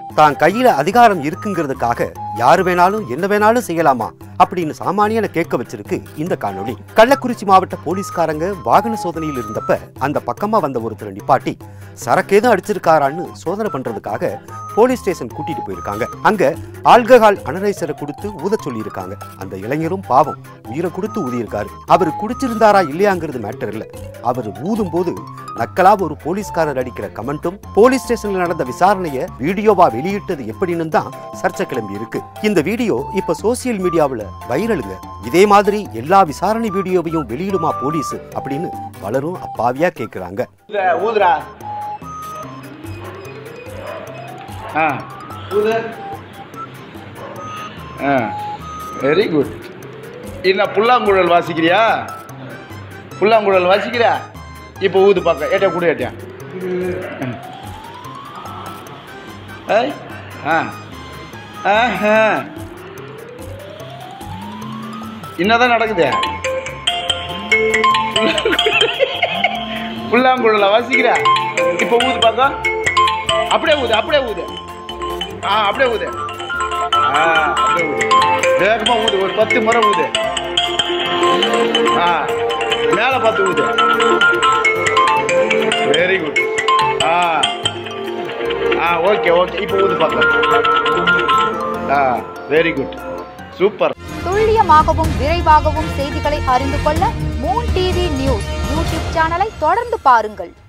தான் கையில அதிகாரம் இருக்குங்கிறதுக்காக யாரு வேணாலும் என்ன வேணாலும் செய்யலாமா அப்படின்னு சாமானியனை கேட்க வச்சிருக்கு இந்த காணொளி கள்ளக்குறிச்சி மாவட்ட போலீஸ்காரங்க வாகன சோதனையில் இருந்தப்ப அந்த பக்கமா வந்த ஒருத்தரை நிப்பாட்டி சரக்கேதும் அடிச்சிருக்காரான்னு சோதனை பண்றதுக்காக போலீஸ் ஸ்டேஷன் கூட்டிட்டு போயிருக்காங்க அங்க ஆல்கஹால் அனரைசரை கொடுத்து ஊத சொல்லியிருக்காங்க அந்த இளைஞரும் பாவம் உயிரை கொடுத்து ஊதியிருக்காரு அவர் குடிச்சிருந்தாரா இல்லையாங்கிறது மேட்டர் இல்ல அவர் ஊதும் போது நக்கலா ஒரு போலீஸ்காரர் அடிக்கிற கமெண்ட்டும் போலீஸ் ஸ்டேஷன்ல நடந்த விசாரணையை வீடியோவா வெளியிட்டது எப்படின்னு தான் சர்ச்சை கிளம்பி இருக்கு இந்த வீடியோ இப்ப சோசியல் மீடியாவுல வைரலுங்க இதே மாதிரி எல்லா விசாரணை வீடியோவையும் வெளியிடுமா போலீஸ் அப்படின்னு பலரும் அப்பாவியா கேக்குறாங்க ஊதுடா, ஊதுடா ஆ ஊது ஆ வெரி குட் என்ன புல்லாங்குழல் வாசிக்கிறியா புல்லாங்குழல் வாசிக்கிறியா இப்போ ஊது பார்க்க ஏட்டியா கூட ஏட்டியா ஏய் ஆ ஆஹா என்னதான் நடக்குது புல்லாங்குழல வாசிக்கிற இப்போ ஊது பார்க்க அப்படியே ஊது அப்படியே ஊது ஆ அப்படியே ஊது ஆ அப்படியே ஊது வேகமா ஊது ஒரு பத்து முறை ஊது ஆ மேலே பார்த்து ஊது வெரி குட் ஆ ஆ ஓகே ஓகே இப்போ ஊது பார்க்க ஆ வெரி குட் சூப்பர் துல்லியமாகவும் விரைவாகவும் செய்திகளை அறிந்து கொள்ள மூன் டிவி நியூஸ் யூடியூப் சேனலை தொடர்ந்து பாருங்கள்